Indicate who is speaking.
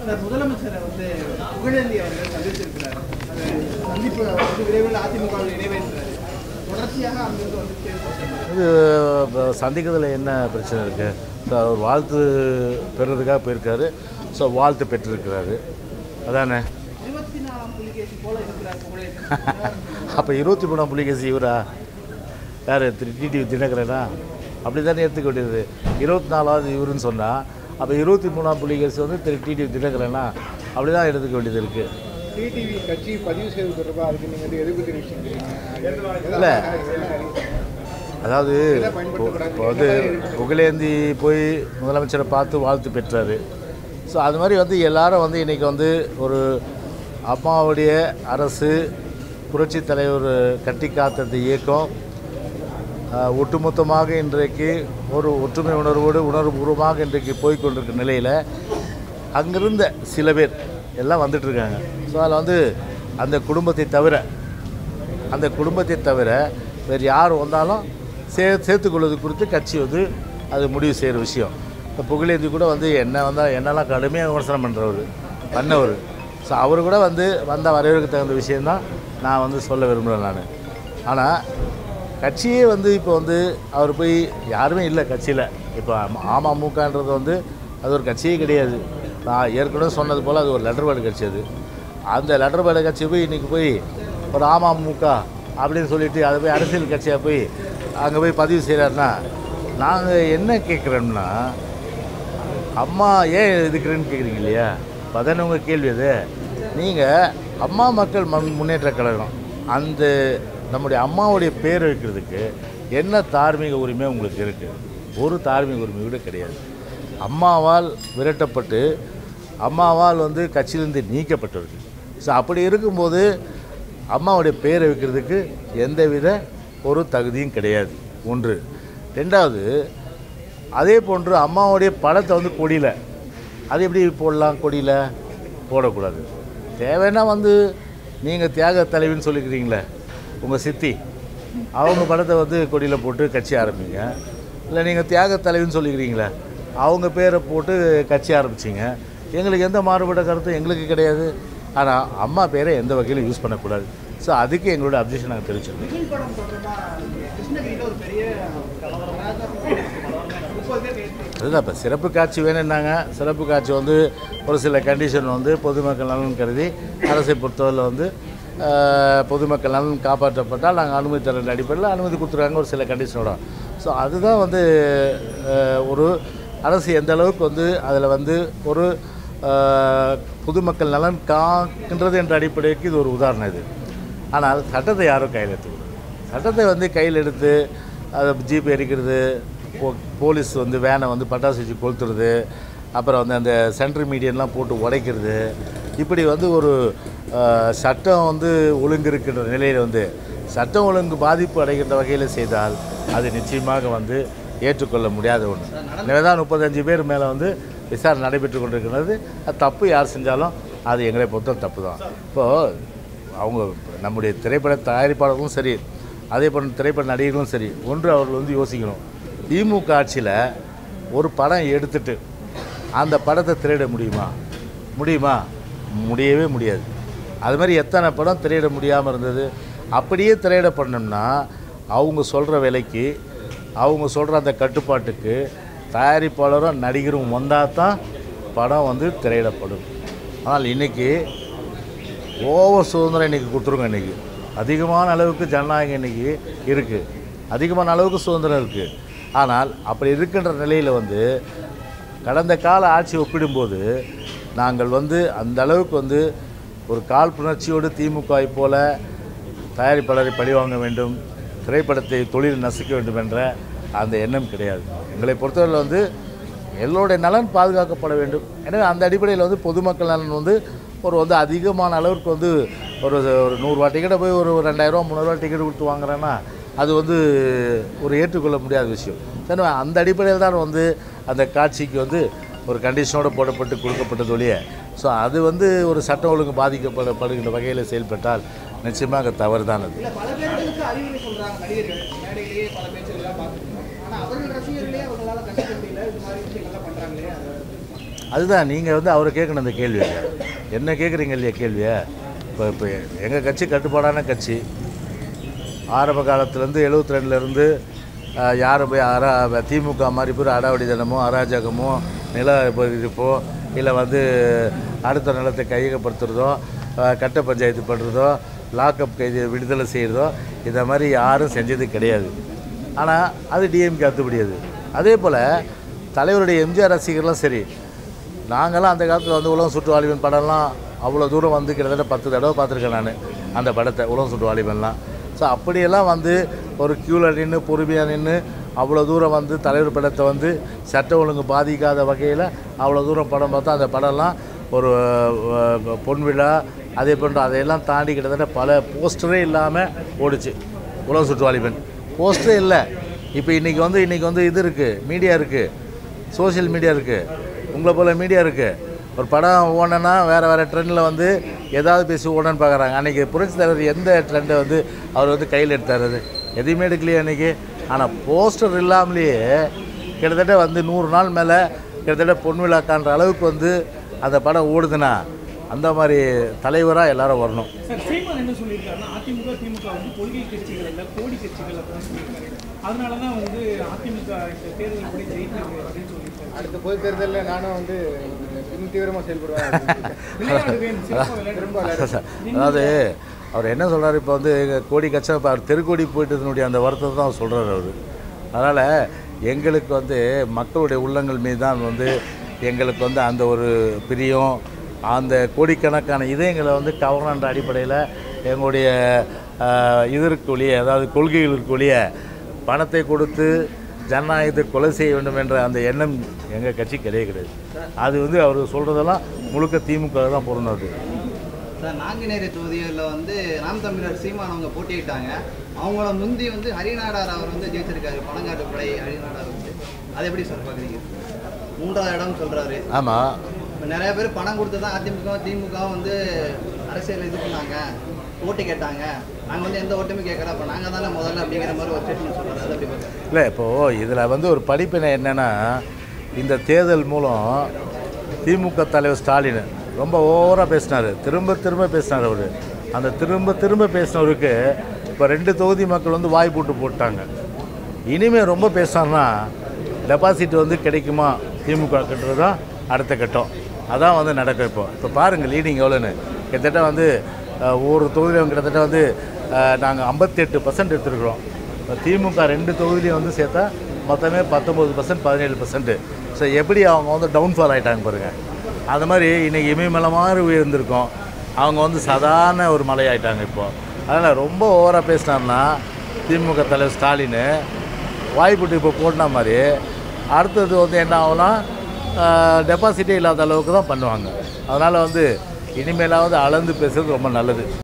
Speaker 1: Sir முதலமைச்சரை வந்து புகழேந்தி அவர்கள் சந்திச்சிருக்கிறார் அது சந்திப்பு வந்து விரைவில் அதிமுகவில் இணைவேற்றாரு தொடர்ச்சியாக அங்கிருந்து வந்து பேசுறாரு.
Speaker 2: இது இப்போ சந்திக்கிறதுல என்ன பிரச்சனை இருக்குது ஸோ அவர் வாழ்த்து பெறுறதுக்காக போயிருக்காரு ஸோ வாழ்த்து பெற்றிருக்கிறாரு அதானே
Speaker 1: இருபத்தி நாலாம் புலிகேசி போல இருக்கிறார் புகழேந்தி
Speaker 2: அப்போ இருபத்தி மூணாம் புலிகேசி இவரா யார் திரு டிடிவி தினகரனா அப்படி தானே எடுத்துக்க வேண்டியது இருபத்தி நாலாவது இவருன்னு சொன்னால் அப்போ இருபத்தி மூணாம் புலிகேசி வந்து திரு டிடிவி தினகரனா அப்படி தான் எடுத்துக்க வேண்டியது இருக்குது
Speaker 3: டிடிவி கட்சி பதிவு செய்வது தொடர்பாக அதுக்கு நீங்கள் வந்து எதிர்ப்பு தெரிவிச்சிருக்கீங்க
Speaker 2: இல்லை அதாவது இப்போ இப்போ வந்து புகழேந்தி போய் முதலமைச்சரை பார்த்து வாழ்த்து பெற்றார் ஸோ அது மாதிரி வந்து எல்லாரும் வந்து இன்றைக்கி வந்து ஒரு அம்மாவுடைய அரசு புரட்சி தலைவர் கட்டி காத்த இந்த இயக்கம் ஆஹ், ஒட்டுமொத்தமாக இன்றைக்கு ஒரு ஒற்றுமை உணர்வோடு உணர்வுபூர்வமாக இன்றைக்கு போய் கொண்டிருக்கிற நிலையில் அங்கிருந்த சில பேர் எல்லாம் வந்துட்டு இருக்காங்க ஸோ அதில் வந்து அந்த குடும்பத்தை தவிர அந்த குடும்பத்தை தவிர வேறு யார் வந்தாலும் சே சேர்த்துக்கொள்வது குறித்து கட்சி வந்து அது முடிவு செய்கிற விஷயம் இப்போ புகழேந்தி கூட வந்து என்ன வந்தால் என்னெல்லாம் கடுமையாக விமர்சனம் பண்ணுறவர் பண்ணவர் ஸோ அவர் கூட வந்து வந்த வரவேற்க தகுந்த விஷயந்தான் நான் வந்து சொல்ல விரும்புகிறேன் நான் ஆனால் கட்சியே வந்து இப்போ வந்து அவர் போய் யாருமே இல்லை கட்சியில் இப்போ அம- அமமுகன்றது வந்து அது ஒரு கட்சியே கிடையாது நான் ஏற்கனவே சொன்னது போல் அது ஒரு லெட்டர் பேடு கட்சி அது அந்த லெட்டர் பேடு கட்சி போய் இன்றைக்கி போய் ஒரு அமமுக அப்படின்னு சொல்லிட்டு அதை போய் அரசியல் கட்சியாக போய் அங்கே போய் பதிவு செய்கிறாருன்னா நாங்கள் என்ன கேட்குறோம்னா அம்மா ஏன் எதுக்குறேன்னு கேட்குறீங்க இல்லையா இப்போ அதானே உங்கள் கேள்வி அது நீங்கள் அம்மா மக்கள் மன் முன்னேற்ற கழகம் அந்த நம்முடைய அம்மாவுடைய பேர் வைக்கிறதுக்கு என்ன தார்மீக உரிமை உங்களுக்கு இருக்குது ஒரு தார்மீக உரிமை கூட கிடையாது அம்மாவால் விரட்டப்பட்டு அம்மாவால் வந்து கட்சியிலிருந்து நீக்கப்பட்டவர்கள் ஸோ அப்படி இருக்கும்போது அம்மாவுடைய பேரை வைக்கிறதுக்கு எந்தவித ஒரு தகுதியும் கிடையாது ஒன்று ரெண்டாவது அதே போன்று அம்மாவுடைய படத்தை வந்து கொடியில் அது எப்படி போடலாம் கொடியில் போடக்கூடாது தேவைன்னா வந்து நீங்கள் தியாக தலைவின்னு சொல்லிக்கிறீங்களே உங்கள் சித்தி அவங்க படத்தை வந்து கொடியில் போட்டு கட்சி ஆரம்பிங்க இல்லை நீங்கள் தியாக தலைவின்னு சொல்லிக்கிறீங்களே அவங்க பேரை போட்டு கட்சி ஆரம்பிச்சிங்க எங்களுக்கு எந்த மாறுபட்ட கருத்தும் எங்களுக்கு கிடையாது ஆனால் அம்மா பேரை எந்த வகையிலும் யூஸ் பண்ணக்கூடாது ஸோ அதுக்கு எங்களோட அப்ஜெக்ஷன் நாங்கள் தெரிவிச்சிருக்கோம்
Speaker 1: விஜய் படம் தொடர்பாக கிருஷ்ணகிரியில் ஒரு பெரிய கலவரம் முப்பது பேர் கைது
Speaker 2: அதுதான் இப்போ சிறப்பு காட்சி வேணும்னாங்க சிறப்பு காட்சி வந்து ஒரு சில கண்டிஷன் வந்து பொதுமக்கள் நலன் கருதி அரசை பொறுத்தவரையில் வந்து ஆஹ், பொதுமக்கள் நலன் காப்பாற்றப்பட்டால் நாங்கள் அனுமதி தர அடிப்படையில் அனுமதி கொடுத்துருக்காங்க ஒரு சில கண்டிஷனோட ஸோ அதுதான் வந்து ஆஹ், ஒரு அரசு எந்த அளவுக்கு வந்து அதில் வந்து ஒரு ஆஹ், பொதுமக்கள் நலன் காக்கின்றது என்ற அடிப்படைக்கு இது ஒரு உதாரணம் இது ஆனால் சட்டத்தை யாரும் கையில் எடுத்துக்கணும் சட்டத்தை வந்து கையில் எடுத்து அதை ஜீப் எரிக்கிறது போ- போலீஸ் வந்து வேனை வந்து பட்டாசு வச்சு கொளுத்துறது அப்புறம் வந்து அந்த சென்ட்ரல் மீடியன்லாம் போட்டு உடைக்கிறது இப்படி வந்து ஒரு ஆஹ், சட்டம் வந்து ஒழுங்கு இருக்கின்ற நிலையில் வந்து சட்டம் ஒழுங்கு பாதிப்பு அடைகின்ற வகையில் செய்தால் அது நிச்சயமாக வந்து ஏற்றுக்கொள்ள முடியாத ஒன்று எனவே தான் முப்பத்தஞ்சு பேர் மேலே வந்து விசாரணை நடைபெற்று கொண்டிருக்கிறது அது தப்பு யார் செஞ்சாலும் அது எங்களை பொறுத்த தப்பு தான் இப்போது அவங்க நம்முடைய திரைப்பட தயாரிப்பாளர்களும் சரி அதே போன்ற திரைப்பட நடிகர்களும் சரி ஒன்று அவர்கள் வந்து யோசிக்கணும் திமுக ஆட்சியில் ஒரு படம் எடுத்துட்டு அந்த படத்தை திரையிட முடியுமா முடியுமா முடியவே முடியாது அது மாதிரி எத்தனை படம் திரையிட முடியாமல் இருந்தது அப்படியே திரையிட பண்ணோம்னா அவங்க சொல்கிற விலைக்கு அவங்க சொல்கிற அந்த கட்டுப்பாட்டுக்கு தயாரிப்பாளரும் நடிகரும் வந்தால் தான் படம் வந்து திரையிடப்படும் ஆனால் இன்றைக்கி ஓவர் சுதந்திரம் இன்றைக்கி கொடுத்துருங்க இன்றைக்கி அதிகமான அளவுக்கு ஜனநாயகம் இன்றைக்கி இருக்குது அதிகமான அளவுக்கு சுதந்திரம் இருக்குது ஆனால் அப்படி இருக்கின்ற நிலையில் வந்து கடந்த கால ஆட்சி ஒப்பிடும்போது நாங்கள் வந்து அந்த அளவுக்கு வந்து ஒரு காழ்ப்புணர்ச்சியோடு திமுகவை போல தயாரிப்பாளரை பழிவாங்க வேண்டும் திரைப்படத்தை தொழில் நசுக்க வேண்டும் என்ற அந்த எண்ணம் கிடையாது எங்களை பொறுத்தவரையில் வந்து எல்லோருடைய நலன் பாதுகாக்கப்பட வேண்டும் எனவே அந்த அடிப்படையில் வந்து பொதுமக்கள் நலன் வந்து ஒரு வந்து அதிகமான அளவுக்கு வந்து ஒரு ஒரு நூறுரூவா டிக்கெட்டை போய் ஒரு ரெண்டாயிரரூவா முந்நூறுரூவா டிக்கெட் கொடுத்து வாங்குறேன்னா அது வந்து ஒரு ஏற்றுக்கொள்ள முடியாத விஷயம் சரி அந்த அடிப்படையில் தான் வந்து அந்த காட்சிக்கு வந்து ஒரு கண்டிஷனோடு போடப்பட்டு கொடுக்கப்பட்டது ஒழிய ஸோ அது வந்து ஒரு சட்டம் ஒழுங்கு பாதிக்கப்படப்படுகின்ற வகையில் செயல்பட்டால் நிச்சயமாக தவறு தான் அது
Speaker 1: இல்ல பல பேர்களுக்கு அறிவுரை சொல்றாங்க நடிகர்கள் மேடையிலேயே பல பேச்சுகள்லாம் பார்த்துருக்கோம் ஆனா அவர்கள் ரசிகர்களே அவங்களால கண்டுக்க முடியல இது மாதிரி விஷயங்கள்லாம் பண்றாங்களே அது
Speaker 2: அதுதான் நீங்கள் வந்து அவரை கேட்கணும் இந்த கேள்வியை என்ன கேட்குறீங்க இல்லையா கேள்வியை இப்போ இப்போ எங்கள் கட்சி கட்டுப்பாடான கட்சி ஆரம்ப காலத்துலேருந்து எழுபத்தி ரெண்டுலேருந்து யாரும் போய் அரா திமுக மாதிரி பேர் அடாவடி தினமோ அராஜகமோ நில இருப்போ இல்லை வந்து அடுத்த நிலத்தை கையகப்படுத்துறதோ அஹ், கட்ட பஞ்சாயத்து பண்ணுறதோ லாக்அப் கைதி விடுதலை செய்கிறதோ இதை மாதிரி யாரும் செஞ்சது கிடையாது ஆனால் அது டிஎம்கே அத்துப்படியாது அதே போல் தலைவருடைய எம்ஜிஆர் ரசிகர்லாம் சரி நாங்களாம் அந்த காலத்தில் வந்து உலகம் சுற்று வாலிபன் படம்லாம் அவ்வளோ தூரம் வந்து கிட்டத்தட்ட பத்து தடவை பார்த்துருக்கேன் நான் அந்த படத்தை உலகம் சுற்று வாலிபன்லாம் ஸோ அப்படியெல்லாம் வந்து ஒரு க்யூவில் நின்று பொறுமையாக நின்று அவ்வளோ தூரம் வந்து தலைவர் படத்தை வந்து சட்ட ஒழுங்கு பாதிக்காத வகையில் அவ்வளோ தூரம் படம் பார்த்தா அந்த படம்லாம் ஒரு அஹ், பொன் விழா அதே போன்ற அதையெல்லாம் தாண்டி கிட்டத்தட்ட பல போஸ்டரே இல்லாமல் ஓடிச்சு உலகம் சுற்று வாலிபன் போஸ்டரே இல்லை இப்போ இன்றைக்கி வந்து இன்றைக்கி வந்து இது இருக்குது மீடியா இருக்குது சோஷியல் மீடியா இருக்குது உங்களை போல் மீடியா இருக்குது ஒரு படம் ஓடனா வேறு வேறு ட்ரெண்டில் வந்து ஏதாவது பேசி ஓடன்னு பார்க்குறாங்க அன்றைக்கி புரட்சி தலைவர் எந்த ட்ரெண்டை வந்து அவர் வந்து கையில் எடுத்தார் அது எதையுமே எடுக்கலையே அன்றைக்கி ஆனால் போஸ்டர் இல்லாமலேயே கிட்டத்தட்ட வந்து நூறு நாள் மேலே கிட்டத்தட்ட பொன் விழாக்கான்ற அளவுக்கு வந்து அந்த படம் ஓடுதுன்னா அந்த மாதிரி தலைவராக எல்லாரும் வரணும்
Speaker 4: சார் சீமான் என்ன சொல்லியிருக்காருன்னா அதிமுக திமுக வந்து கொள்கை கட்சிகள் அல்ல கோடி கட்சிகள் அப்படின்னு சொல்லியிருக்காரு அதனால தான் வந்து அதிமுக இந்த தேர்தல் கூட ஜெயிக்கிறாங்க அப்படின்னு சொல்லியிருக்காரு
Speaker 3: அடுத்த பொது தேர்தலில் நானும் வந்து இன்னும் தீவிரமாக செயல்படுவேன் அப்படின்னு
Speaker 4: விளையாடு வேணும் சிறப்பாக விளையாடு
Speaker 3: திரும்ப விளையாட
Speaker 2: அதாவது அவர் என்ன சொல்றாரு இப்போ வந்து எங்கள் கோடி கட்சா இப்போ அவர் தெருக்கோடி போயிட்டதுனுடைய அந்த வருத்தத்தை தான் அவர் சொல்கிறார் அவர் அதனால் எங்களுக்கு வந்து மக்களுடைய உள்ளங்கள் மீது தான் வந்து எங்களுக்கு வந்து அந்த ஒரு பிரியம் அந்த கோடிக்கணக்கான இதயங்களை வந்து கவர்னன்ற அடிப்படையில் எங்களுடைய ஆஹ், இதற்குரிய அதாவது கொள்கைகளுக்குரிய பணத்தை கொடுத்து ஜனநாயகத்தை கொலை செய்ய வேண்டும் என்ற அந்த எண்ணம் எங்கள் கட்சி கிடையாது கிடையாது அது வந்து அவர் சொல்கிறதெல்லாம் முழுக்க திமுக தான் பொருந்தும் அது
Speaker 5: சார் நாங்குநேரி தொகுதியில் வந்து நாம் தமிழர் சீமான் அவங்க போட்டியிட்டாங்க அவங்கள முந்தி வந்து ஹரிநாடார் அவர் வந்து ஜெயிச்சிருக்காரு பழங்காட்டு படை ஹரிநாடார் வந்து அதை எப்படி சார் பார்க்குறீங்க மூன்றாவது இடம் சொல்கிறாரு
Speaker 2: ஆமாம்
Speaker 5: இப்போ நிறைய பேர் பணம் கொடுத்து தான் அதிமுக திமுக வந்து அரசியல் இது பண்ணாங்க ஓட்டு கேட்டாங்க நாங்கள் வந்து எந்த ஓட்டுமே கேட்கல அப்போ நாங்கள் தானே முதல்ல அப்படிங்கிற மாதிரி ஒரு ஸ்டேட்மெண்ட் சொல்கிறாரு அதை எப்படி பார்க்குறீங்க
Speaker 2: இல்லை இப்போது இதில் வந்து ஒரு படிப்பினை என்னென்னா இந்த தேர்தல் மூலம் திமுக தலைவர் ஸ்டாலின் ரொம்ப ஓவராக பேசினார் திரும்ப திரும்ப பேசினார் அவர் அந்த திரும்ப திரும்ப பேசினவருக்கு இப்போ ரெண்டு தொகுதி மக்கள் வந்து வாய் போட்டு போட்டாங்க இனிமேல் ரொம்ப பேசினார்னா டெபாசிட் வந்து கிடைக்குமா திமுக கட்டுறது தான் அடுத்த கட்டம் அதான் வந்து நடக்கும் இப்போ இப்போ பாருங்கள் லீடிங் எவ்வளோன்னு கிட்டத்தட்ட வந்து அஹ், ஒவ்வொரு தொகுதியிலும் கிட்டத்தட்ட வந்து நாங்கள் ஐம்பத்தெட்டு பர்சன்ட் எடுத்துருக்குறோம் இப்போ திமுக ரெண்டு தொகுதியிலையும் வந்து சேர்த்தா மொத்தமே பத்தொம்பது பர்சன்ட் பதினேழு பர்சன்ட்டு ஸோ எப்படி அவங்க வந்து டவுன்ஃபால் ஆகிட்டாங்க பாருங்கள் அது மாதிரி இன்றைக்கி இமயமலை மாதிரி உயர்ந்திருக்கோம் அவங்க வந்து சாதாரண ஒரு மலையாயிட்டாங்க இப்போ அதனால் ரொம்ப ஓவராக பேசினார்னா திமுக தலைவர் ஸ்டாலின் வாய்ப்புட்டு இப்போ போட்டின மாதிரி அடுத்தது வந்து என்ன ஆகும்னா டெபாசிட்டே இல்லாத அளவுக்கு தான் பண்ணுவாங்க அதனால் வந்து இனிமேலாவது அளந்து பேசுறது ரொம்ப நல்லது